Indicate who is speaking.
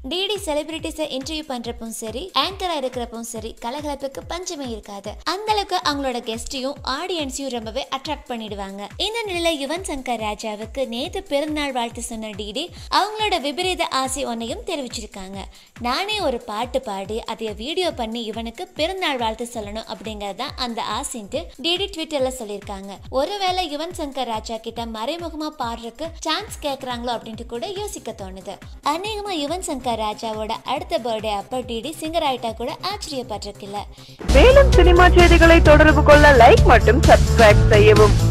Speaker 1: DD செலிபிரிட்டிஸை interview பண்றப்பவும் சரி ஆங்கரா இருக்கிறப்பவும் சரி கலகலப்புக்கு பஞ்சமே இருக்காது அந்த அளவுக்கு அவங்களோட கெஸ்டையும் ஆடியன்ஸையும் ரொம்பவே அட்ராக்ட் பண்ணிடுவாங்க இந்த நிலையில யுவன் சங்கர் ராஜாவுக்கு நேத்து பிறந்தநாள் வாழ்த்து சொன்ன டிடி அவங்களோட விபரீத ஆசை ஒன்னையும் தெரிவிச்சிருக்காங்க நானே ஒரு பாட்டு பாடி அதை வீடியோ பண்ணி இவனுக்கு பிறந்தநாள் வாழ்த்து சொல்லணும் அப்படிங்கறத அந்த ஆசைன்ட்டு டிடி ட்விட்டர்ல சொல்லியிருக்காங்க ஒருவேளை யுவன் சங்கர் ராஜா கிட்ட மறைமுகமா பாடுறதுக்கு சான்ஸ் கேக்குறாங்களோ அப்படின்ட்டு கூட யோசிக்க தோணுது அநேகமா யுவன் சங்கர் ராஜாவோட அடுத்த பர்த்டே அப்போ டிடி சிங்கர் ஆயிட்டா கூட ஆச்சரியப்பட்டிருக்கில்ல
Speaker 2: மேலும் சினிமா செய்திகளை தொடர்பு கொள்ள லைக் மற்றும் சப்ஸ்கிரைப் செய்யவும்